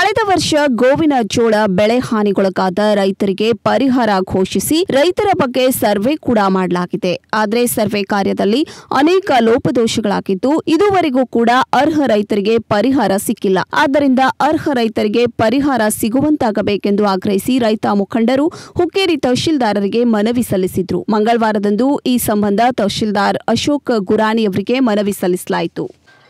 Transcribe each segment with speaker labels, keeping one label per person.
Speaker 1: ಕಳೆದ ವರ್ಷ ಗೋವಿನ ಜೋಳ ಬೆಳೆ ಹಾನಿಗೊಳಗಾದ ರೈತರಿಗೆ ಪರಿಹಾರ ಘೋಷಿಸಿ ರೈತರ ಬಗ್ಗೆ ಸರ್ವೆ ಕೂಡ ಮಾಡಲಾಗಿದೆ ಆದರೆ ಸರ್ವೆ ಕಾರ್ಯದಲ್ಲಿ ಅನೇಕ ಲೋಪದೋಷಗಳಾಗಿದ್ದು ಇದುವರೆಗೂ ಕೂಡ ಅರ್ಹ ರೈತರಿಗೆ ಪರಿಹಾರ ಸಿಕ್ಕಿಲ್ಲ ಆದ್ದರಿಂದ ಅರ್ಹ ರೈತರಿಗೆ ಪರಿಹಾರ ಸಿಗುವಂತಾಗಬೇಕೆಂದು ಆಗ್ರಹಿಸಿ ರೈತ ಮುಖಂಡರು ಹುಕ್ಕೇರಿ ತಹಶೀಲ್ದಾರರಿಗೆ ಮನವಿ ಸಲ್ಲಿಸಿದ್ರು ಮಂಗಳವಾರದಂದು ಈ ಸಂಬಂಧ ತಹಶೀಲ್ದಾರ್ ಅಶೋಕ್ ಗುರಾನಿ ಅವರಿಗೆ ಮನವಿ ಸಲ್ಲಿಸಲಾಯಿತು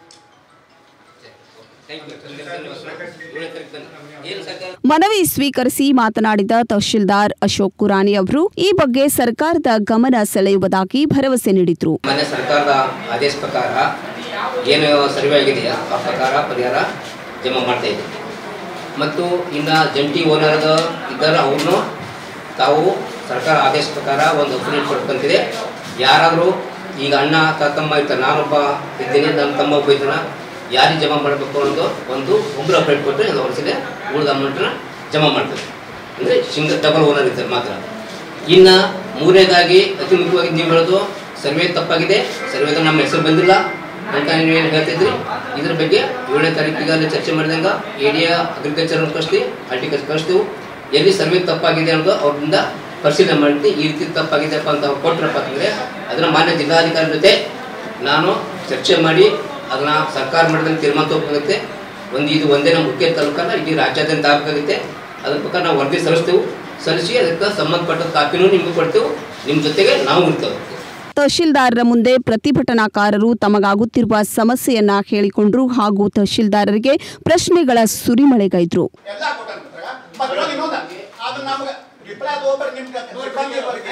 Speaker 1: ಮನವಿ ಸ್ವೀಕರಿಸಿ ಮಾತನಾಡಿದ ತಹಶೀಲ್ದಾರ್ ಅಶೋಕ್ ಕುರಾನಿ ಅವರು ಈ ಬಗ್ಗೆ ಸರ್ಕಾರದ ಗಮನ ಸೆಳೆಯುವುದಾಗಿ ಭರವಸೆ ನೀಡಿದ್ರು
Speaker 2: ಮಾನ್ಯ ಸರ್ಕಾರದ ಆದೇಶ ಪ್ರಕಾರ ಏನು ಸರ್ವೆ ಆಗಿದೆಯಾ ಆ ಪ್ರಕಾರ ಪರಿಹಾರ ಜಮಾ ಮಾಡ್ತಾ ಇದ್ದೀವಿ ಮತ್ತು ಇನ್ನು ಜಂಟಿ ಓನರ್ದ ಇದ್ದಾರೆ ಅವ್ರನ್ನು ತಾವು ಸರ್ಕಾರ ಆದೇಶ ಪ್ರಕಾರ ಒಂದು ಒಪಿನಿಯನ್ ಕೊಡ್ಕೊಂತಿದೆ ಯಾರಾದರೂ ಈಗ ಅಣ್ಣ ತಮ್ಮ ಇರ್ತಾರೆ ನಾನೊಬ್ಬ ಇದ್ದೀನಿ ನನ್ನ ತಮ್ಮ ಒಬ್ಬ ಇದ್ದಾನ ಯಾರಿಗೆ ಜಮಾ ಮಾಡಬೇಕು ಅನ್ನೋದು ಒಂದು ಒಬ್ಬರು ಅಪ್ಡೇಟ್ ಕೊಟ್ಟರೆ ಅದು ವರ್ಷದ ಉಳಿದ ಅಮೌಂಟನ್ನ ಜಮಾ ಮಾಡ್ತಾರೆ ಅಂದರೆ ಸಿಂಗಲ್ ಡಬಲ್ ಓನರ್ ಇರ್ತಾರೆ ಮಾತ್ರ ಇನ್ನು ಮೂರನೇದಾಗಿ ಅತಿ ಮುಖ್ಯವಾಗಿ ನೀವು ಹೇಳೋದು ಸರ್ವೆ ತಪ್ಪಾಗಿದೆ ಸರ್ವೆದ ನಮ್ಮ ಹೆಸರು ಬಂದಿಲ್ಲ ಅಂತ ನೀವು ಏನು ಹೇಳ್ತಿದ್ರಿ ಇದ್ರ ಬಗ್ಗೆ ಏಳನೇ ತಾರೀಕಿಗೆ ಅಲ್ಲಿ ಚರ್ಚೆ ಮಾಡಿದಂಗ ಏರಿಯಾ ಅಗ್ರಿಕಲ್ಚರ್ ಕಳಿಸ್ತೀವಿ ಹಾರ್ಟಿಕಲ್ಚರ್ ಕಳಿಸ್ತೀವಿ ಎಲ್ಲಿ ಸರ್ವೆ ತಪ್ಪಾಗಿದೆ ಅನ್ನೋದು ಅವ್ರಿಂದ ಪರಿಶೀಲನೆ ಮಾಡ್ತೀವಿ ಈ ರೀತಿ ತಪ್ಪಾಗಿದೆಪ್ಪ ಅಂತ ಅವ್ರು ಕೊಟ್ರಪ್ಪ ಅಂತಂದರೆ ಅದನ್ನು ಮಾನ್ಯ ಜಿಲ್ಲಾಧಿಕಾರಿ ಜೊತೆ ನಾನು ಚರ್ಚೆ ಮಾಡಿ ಅದನ್ನ ಸರ್ಕಾರ ಮಟ್ಟದಲ್ಲಿ ತೀರ್ಮಾನ ತಗೋಬೇಕಾಗುತ್ತೆ ಒಂದು ಇದು ಒಂದೇ ನಮ್ಮ ಮುಖ್ಯ ತಾಲೂಕಲ್ಲ ಇಡೀ ರಾಜ್ಯಾದ್ಯಂತ ಆಗಬೇಕಾಗುತ್ತೆ ಅದ್ರ ಪ್ರಕಾರ ನಾವು ವರದಿ ಸಲ್ಲಿಸ್ತೇವೆ ಸಲ್ಲಿಸಿ ಅದಕ್ಕೆ ಸಂಬಂಧಪಟ್ಟ ಕಾಪಿನೂ ನಿಮ್ಗೆ ಕೊಡ್ತೇವೆ ನಿಮ್ಮ ಜೊತೆಗೆ ನಾವು ಇರ್ತೇವೆ
Speaker 1: ತಹಶೀಲ್ದಾರರ ಮುಂದೆ ಪ್ರತಿಭಟನಾಕಾರರು ತಮಗಾಗುತ್ತಿರುವ ಸಮಸ್ಯೆಯನ್ನ ಹೇಳಿಕೊಂಡ್ರು ಹಾಗೂ ತಹಶೀಲ್ದಾರರಿಗೆ ಪ್ರಶ್ನೆಗಳ ಸುರಿಮಳೆಗೈದ್ರು
Speaker 3: ಎಲ್ಲ ಕೊಟ್ಟಾರ ಮತ್ತೆ ಇವಾಗ ಇನ್ನೊಂದ ಅದು ನಮ್ಗೆ ರಿಪ್ಲೈ ಅದು ಒಬ್ಬರು ನಿಮ್ಗೆ ಸಿಬ್ಬಂದಿ ಒಬ್ಬರಿಗೆ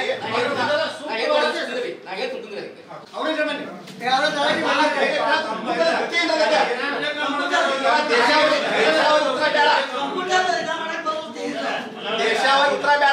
Speaker 3: ಅವ್ರಿಗೆ ಬನ್ನಿ ದೇಶಾವರಿ ಉತ್ತರ ಬೇಡ ದೇಶಾವರಿ ಉತ್ತರ ಬೇಡ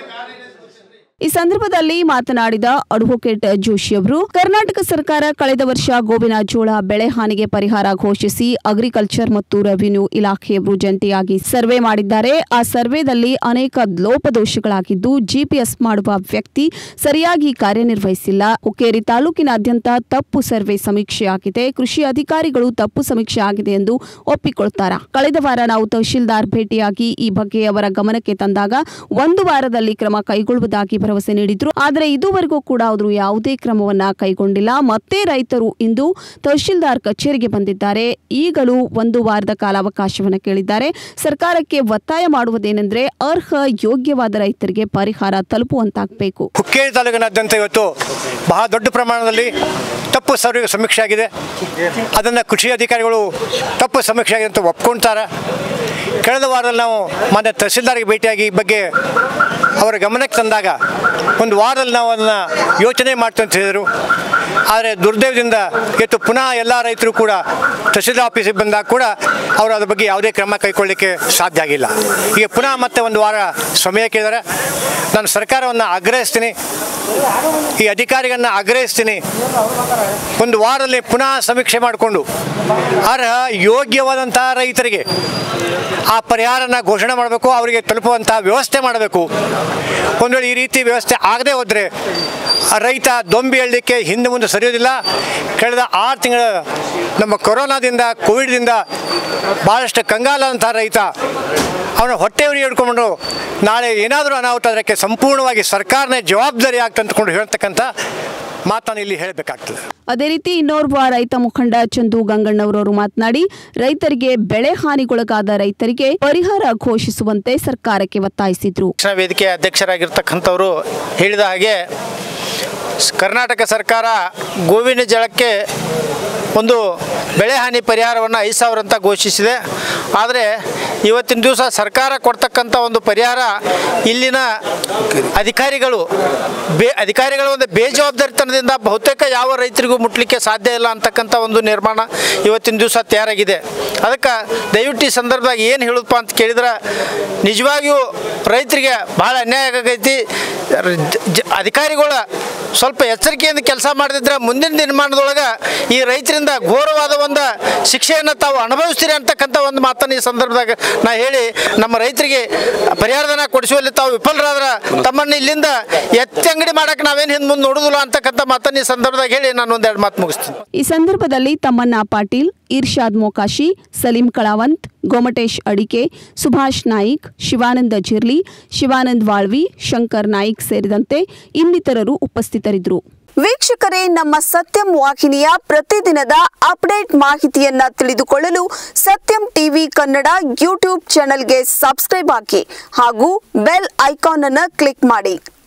Speaker 1: ಈ ಸಂದರ್ಭದಲ್ಲಿ ಮಾತನಾಡಿದ ಅಡ್ವೊಕೇಟ್ ಜೋಶಿ ಅವರು ಕರ್ನಾಟಕ ಸರ್ಕಾರ ಕಳೆದ ವರ್ಷ ಗೋವಿನ ಜೋಳ ಬೆಳೆ ಹಾನಿಗೆ ಪರಿಹಾರ ಘೋಷಿಸಿ ಅಗ್ರಿಕಲ್ಚರ್ ಮತ್ತು ರೆವಿನ್ಯೂ ಇಲಾಖೆಯವರು ಜಂಟಿಯಾಗಿ ಸರ್ವೆ ಮಾಡಿದ್ದಾರೆ ಆ ಸರ್ವೆದಲ್ಲಿ ಅನೇಕ ಲೋಪದೋಷಗಳಾಗಿದ್ದು ಜಿಪಿಎಸ್ ಮಾಡುವ ವ್ಯಕ್ತಿ ಸರಿಯಾಗಿ ಕಾರ್ಯನಿರ್ವಹಿಸಿಲ್ಲ ಹುಕ್ಕೇರಿ ತಾಲೂಕಿನಾದ್ಯಂತ ತಪ್ಪು ಸರ್ವೆ ಸಮೀಕ್ಷೆಯಾಗಿದೆ ಕೃಷಿ ಅಧಿಕಾರಿಗಳು ತಪ್ಪು ಸಮೀಕ್ಷೆ ಆಗಿದೆ ಎಂದು ಒಪ್ಪಿಕೊಳ್ತಾರ ಕಳೆದ ವಾರ ನಾವು ತಹಶೀಲ್ದಾರ್ ಭೇಟಿಯಾಗಿ ಈ ಬಗ್ಗೆ ಅವರ ಗಮನಕ್ಕೆ ತಂದಾಗ ಒಂದು ವಾರದಲ್ಲಿ ಕ್ರಮ ಕೈಗೊಳ್ಳುವುದಾಗಿ ಭರವಸೆ ನೀಡಿದ್ರು ಆದರೆ ಇದುವರೆಗೂ ಕೂಡ ಅವರು ಯಾವುದೇ ಕ್ರಮವನ್ನ ಕೈಗೊಂಡಿಲ್ಲ ಮತ್ತೆ ರೈತರು ಇಂದು ತಹಶೀಲ್ದಾರ್ ಕಚೇರಿಗೆ ಬಂದಿದ್ದಾರೆ ಈಗಲೂ ಒಂದು ವಾರದ ಕಾಲಾವಕಾಶವನ್ನು ಕೇಳಿದ್ದಾರೆ ಸರ್ಕಾರಕ್ಕೆ ಒತ್ತಾಯ ಮಾಡುವುದೇನೆಂದ್ರೆ ಅರ್ಹ ಯೋಗ್ಯವಾದ ರೈತರಿಗೆ ಪರಿಹಾರ ತಲುಪುವಂತಾಗಬೇಕು
Speaker 4: ಹುಕ್ಕೇರಿ ತಾಲೂಕಿನಾದ್ಯಂತ ಇವತ್ತು ಬಹಳ ದೊಡ್ಡ ಪ್ರಮಾಣದಲ್ಲಿ ತಪ್ಪು ಸರ್ವೆ ಸಮೀಕ್ಷೆ ಆಗಿದೆ ಅದನ್ನು ಕೃಷಿ ಅಧಿಕಾರಿಗಳು ತಪ್ಪು ಸಮೀಕ್ಷೆ ಆಗಿದೆ ಅಂತ ಒಪ್ಕೊಳ್ತಾರೆ ಕಳೆದ ವಾರದಲ್ಲಿ ನಾವು ಮಾನ್ಯ ತಹಸೀಲ್ದಾರ್ಗೆ ಭೇಟಿಯಾಗಿ ಈ ಬಗ್ಗೆ ಅವರ ಗಮನಕ್ಕೆ ತಂದಾಗ ಒಂದು ವಾರದಲ್ಲಿ ನಾವು ಅದನ್ನು ಯೋಚನೆ ಮಾಡ್ತೀವಿ ಅಂತ ಹೇಳಿದರು ಆದರೆ ದುರ್ದೈವದಿಂದ ಇವತ್ತು ಪುನಃ ಎಲ್ಲ ರೈತರು ಕೂಡ ತಹಸೀಲ್ದಾರ್ ಆಫೀಸಿಗೆ ಬಂದಾಗ ಕೂಡ ಅವರು ಅದ್ರ ಬಗ್ಗೆ ಯಾವುದೇ ಕ್ರಮ ಕೈಗೊಳ್ಳಲಿಕ್ಕೆ ಸಾಧ್ಯ ಆಗಿಲ್ಲ ಈಗ ಪುನಃ ಮತ್ತೆ ಒಂದು ವಾರ ಸಮಯ ಕೇಳಿದರೆ ನಾನು ಸರ್ಕಾರವನ್ನು ಆಗ್ರಹಿಸ್ತೀನಿ ಈ ಅಧಿಕಾರಿಗಳನ್ನ ಆಗ್ರಹಿಸ್ತೀನಿ ಒಂದು ವಾರದಲ್ಲಿ ಪುನಃ ಸಮೀಕ್ಷೆ ಮಾಡಿಕೊಂಡು ಅರ್ಹ ಯೋಗ್ಯವಾದಂತಹ ರೈತರಿಗೆ ಆ ಪರಿಹಾರನ ಘೋಷಣೆ ಮಾಡಬೇಕು ಅವರಿಗೆ ತಲುಪುವಂತಹ ವ್ಯವಸ್ಥೆ ಮಾಡಬೇಕು ಒಂದು ವೇಳೆ ಈ ರೀತಿ ವ್ಯವಸ್ಥೆ ಆಗದೆ ಹೋದರೆ ರೈತ ದೊಂಬಿ ಹೇಳಲಿಕ್ಕೆ ಹಿಂದೆ ಮುಂದೆ ಸರಿಯೋದಿಲ್ಲ ಕಳೆದ ಆರು ತಿಂಗಳ ನಮ್ಮ ಕೊರೋನಾದಿಂದ ಕೋವಿಡ್ದಿಂದ ಭಾಳಷ್ಟು ಕಂಗಾಲಾದಂಥ ರೈತ ಅವನ ಹೊಟ್ಟೆ ಉರಿ ಹಿಡ್ಕೊಂಡು ನಾಳೆ ಏನಾದರೂ ಅನಾಹುತ ಅದಕ್ಕೆ ಸಂಪೂರ್ಣವಾಗಿ ಸರ್ಕಾರನೇ ಜವಾಬ್ದಾರಿ ಆಗ್ತಂತ್ಕೊಂಡು ಹೇಳ್ತಕ್ಕಂಥ ಮಾತನ್ನು ಇಲ್ಲಿ ಹೇಳಬೇಕಾಗ್ತದೆ
Speaker 1: ಅದೇ ರೀತಿ ಇನ್ನೋರ್ವ ರೈತ ಮುಖಂಡ ಚಂದು ಗಂಗಣ್ಣವರವರು ಮಾತನಾಡಿ ರೈತರಿಗೆ ಬೆಳೆ ಹಾನಿಗೊಳಗಾದ ರೈತರಿಗೆ ಪರಿಹಾರ ಘೋಷಿಸುವಂತೆ ಸರ್ಕಾರಕ್ಕೆ ಒತ್ತಾಯಿಸಿದ್ರು
Speaker 5: ಶಿಕ್ಷಣ ವೇದಿಕೆಯ ಅಧ್ಯಕ್ಷರಾಗಿರ್ತಕ್ಕಂಥವರು ಹೇಳಿದ ಹಾಗೆ ಸ್- ಕರ್ನಾಟಕ ಸರ್ಕಾರ ಗೋವಿನ ಜಳಕ್ಕೆ ಒಂದು ಬೆಳೆ ಹಾನಿ ಪರಿಹಾರವನ್ನು ಐದು ಸಾವಿರ ಅಂತ ಘೋಷಿಸಿದೆ ಆದರೆ ಇವತ್ತಿನ ದಿವಸ ಸರ್ಕಾರ ಕೊಡ್ತಕ್ಕಂಥ ಒಂದು ಪರಿಹಾರ ಇಲ್ಲಿನ ಅಧಿಕಾರಿಗಳು ಬೇ ಅಧಿಕಾರಿಗಳ ಒಂದು ಬೇಜವಾಬ್ದಾರಿತನದಿಂದ ಬಹುತೇಕ ಯಾವ ರೈತರಿಗೂ ಮುಟ್ಲಿಕ್ಕೆ ಸಾಧ್ಯ ಇಲ್ಲ ಅಂತಕ್ಕಂಥ ಒಂದು ನಿರ್ಮಾಣ ಇವತ್ತಿನ ದಿವಸ ತಯಾರಾಗಿದೆ ಅದಕ್ಕೆ ದಯವಿಟ್ಟು ಈ ಸಂದರ್ಭದಾಗ ಏನು ಹೇಳುದಪ್ಪ ಅಂತ ಕೇಳಿದ್ರೆ ನಿಜವಾಗಿಯೂ ರೈತರಿಗೆ ಭಾಳ ಅನ್ಯಾಯ ಆಗೈತಿ ರ- ಜ- ಅಧಿಕಾರಿಗಳ ಸ್ವಲ್ಪ ಎಚ್ಚರಿಕೆಯಿಂದ ಕೆಲಸ ಮಾಡದಿದ್ರೆ ಮುಂದಿನ ನಿರ್ಮಾಣದೊಳಗೆ ಈ ರೈತರಿಂದ ಘೋರವಾದ ಒಂದು ಶಿಕ್ಷೆಯನ್ನು ತಾವು ಅನುಭವಿಸ್ತೀರಿ ಅಂತಕ್ಕಂಥ ಒಂದು ಮಾತನ್ನು ಈ ಸಂದರ್ಭದಾಗ ನಾ ಹೇಳಿ ನಮ್ಮ ರೈತರಿಗೆ ಪರಿಹಾರಧನ ಕೊಡಿಸುವಲ್ಲಿ ತಾವು ವಿಫಲರಾದ್ರೆ ತಮ್ಮನ್ನು ಇಲ್ಲಿಂದ ಎತ್ತಂಗಡಿ ಮಾಡಕ್ಕೆ ನಾವೇನು ಹಿಂದೆ ಮುಂದೆ ನೋಡುದಿಲ್ಲ ಅಂತಕ್ಕಂಥ ಮಾತನ್ನು ಈ ಸಂದರ್ಭದಾಗ ಹೇಳಿ ನಾನು ಒಂದೆರಡು ಮಾತು ಮುಗಿಸ್ತೀನಿ
Speaker 1: ಈ ಸಂದರ್ಭದಲ್ಲಿ ತಮ್ಮಣ್ಣ ಪಾಟೀಲ್ ಇರ್ಷಾದ್ ಮೊಕಾಶಿ ಸಲೀಂ ಕಳಾವಂತ್ ಗೋಮಟೇಶ್ ಅಡಿಕೆ ಸುಭಾಷ್ ನಾಯಿಕ್ ಶಿವಾನಂದ ಜಿರ್ಲಿ ಶಿವಾನಂದ್ ವಾಳ್ವಿ ಶಂಕರ್ ನಾಯಿಕ್ ಸೇರಿದಂತೆ ಇನ್ನಿತರರು ಉಪಸ್ಥಿತರಿದ್ದರು
Speaker 6: ವೀಕ್ಷಕರೇ ನಮ್ಮ ಸತ್ಯಂ ವಾಹಿನಿಯ ಪ್ರತಿದಿನದ ಅಪ್ಡೇಟ್ ಮಾಹಿತಿಯನ್ನ ತಿಳಿದುಕೊಳ್ಳಲು ಸತ್ಯಂ ಟಿವಿ ಕನ್ನಡ ಯೂಟ್ಯೂಬ್ ಚಾನೆಲ್ಗೆ ಸಬ್ಸ್ಕ್ರೈಬ್ ಹಾಕಿ ಹಾಗೂ ಬೆಲ್ ಐಕಾನ್ ಅನ್ನು ಕ್ಲಿಕ್ ಮಾಡಿ